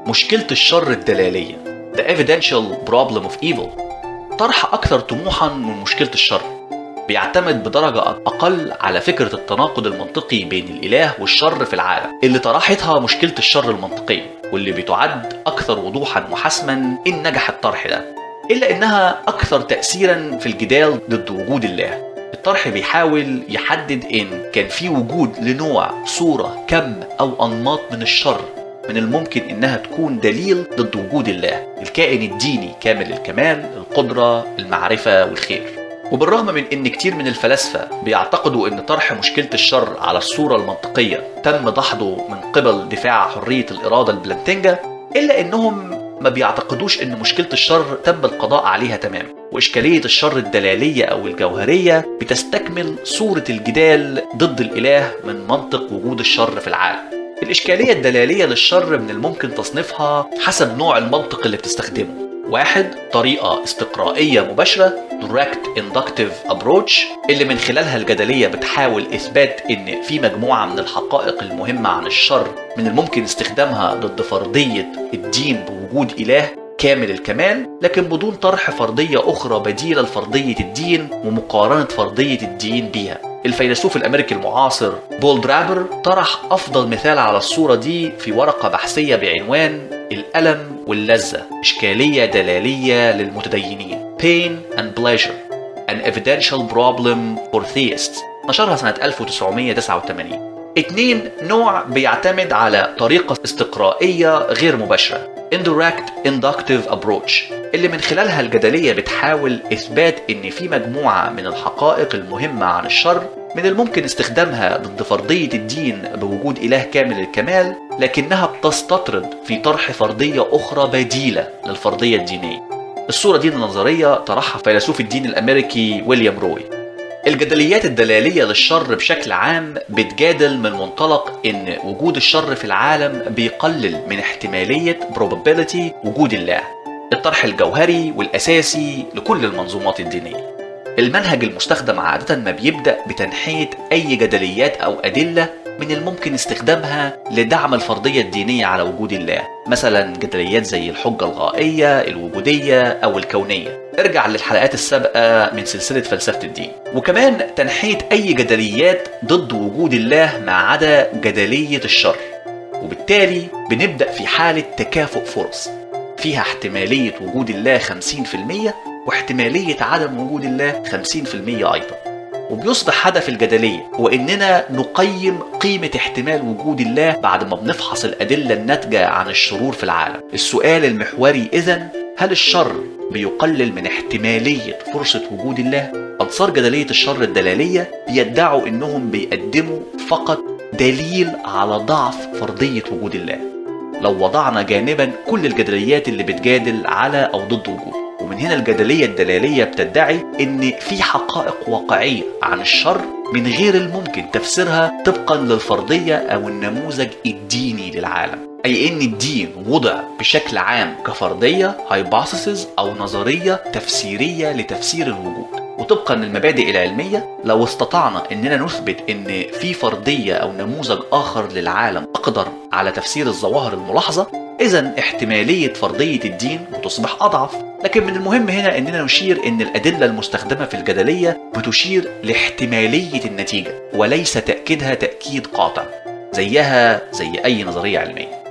مشكلة الشر الدلالية The Evidential Problem of Evil طرح أكثر طموحا من مشكلة الشر بيعتمد بدرجة أقل على فكرة التناقض المنطقي بين الإله والشر في العالم اللي طرحتها مشكلة الشر المنطقية واللي بتعد أكثر وضوحا وحسما إن نجح الطرح ده إلا إنها أكثر تأثيرا في الجدال ضد وجود الله الطرح بيحاول يحدد إن كان في وجود لنوع صورة كم أو أنماط من الشر من الممكن إنها تكون دليل ضد وجود الله الكائن الديني كامل الكمال القدرة المعرفة والخير وبالرغم من ان كتير من الفلاسفه بيعتقدوا ان طرح مشكله الشر على الصوره المنطقيه تم دحضه من قبل دفاع حريه الاراده البلانتنجا الا انهم ما بيعتقدوش ان مشكله الشر تم القضاء عليها تماما واشكاليه الشر الدلاليه او الجوهريه بتستكمل صوره الجدال ضد الاله من منطق وجود الشر في العالم الإشكالية الدلالية للشر من الممكن تصنيفها حسب نوع المنطق اللي بتستخدمه واحد طريقة استقرائية مباشرة Direct Inductive Approach اللي من خلالها الجدلية بتحاول إثبات إن في مجموعة من الحقائق المهمة عن الشر من الممكن استخدامها ضد فرضية الدين بوجود إله كامل الكمال لكن بدون طرح فرضية أخرى بديلة لفرضية الدين ومقارنة فرضية الدين بيها الفيلسوف الأمريكي المعاصر بول درابر طرح أفضل مثال على الصورة دي في ورقة بحثية بعنوان الألم واللذة إشكالية دلالية للمتدينين Pain and Pleasure An Evidential Problem for Theists نشرها سنة 1989 اتنين نوع بيعتمد على طريقة استقرائية غير مباشرة Indirect Inductive Approach اللي من خلالها الجدلية بتحاول إثبات إن في مجموعة من الحقائق المهمة عن الشر من الممكن استخدامها ضد فرضية الدين بوجود إله كامل الكمال لكنها بتستطرد في طرح فرضية أخرى بديلة للفرضية الدينية الصورة دي النظرية طرحها فيلسوف الدين الأمريكي ويليام روي الجدليات الدلالية للشر بشكل عام بتجادل من منطلق ان وجود الشر في العالم بيقلل من احتمالية probability وجود الله الطرح الجوهري والاساسي لكل المنظومات الدينية المنهج المستخدم عادة ما بيبدأ بتنحية أي جدليات أو أدلة من الممكن استخدامها لدعم الفرضية الدينية على وجود الله مثلا جدليات زي الحجة الغائية الوجودية أو الكونية ارجع للحلقات السابقة من سلسلة فلسفة الدين وكمان تنحية أي جدليات ضد وجود الله ما عدا جدلية الشر وبالتالي بنبدأ في حالة تكافؤ فرص فيها احتمالية وجود الله 50% واحتمالية عدم وجود الله 50% أيضا وبيصبح هدف الجدلية هو إننا نقيم قيمة احتمال وجود الله بعد ما بنفحص الأدلة الناتجة عن الشرور في العالم السؤال المحوري إذا هل الشر بيقلل من احتمالية فرصة وجود الله؟ أنصار جدلية الشر الدلالية بيدعوا إنهم بيقدموا فقط دليل على ضعف فرضية وجود الله لو وضعنا جانبا كل الجدليات اللي بتجادل على أو ضد وجوده ومن هنا الجدلية الدلالية بتدعي إن في حقائق واقعية عن الشر من غير الممكن تفسيرها طبقا للفرضية أو النموذج الديني للعالم أي إن الدين وضع بشكل عام كفرضية هايبوثيسز أو نظرية تفسيرية لتفسير الوجود وطبقا للمبادئ العلمية لو استطعنا اننا نثبت ان في فرضية او نموذج اخر للعالم اقدر على تفسير الظواهر الملاحظة اذا احتمالية فرضية الدين بتصبح اضعف لكن من المهم هنا اننا نشير ان الادلة المستخدمة في الجدلية بتشير لاحتمالية النتيجة وليس تأكيدها تأكيد قاطع زيها زي اي نظرية علمية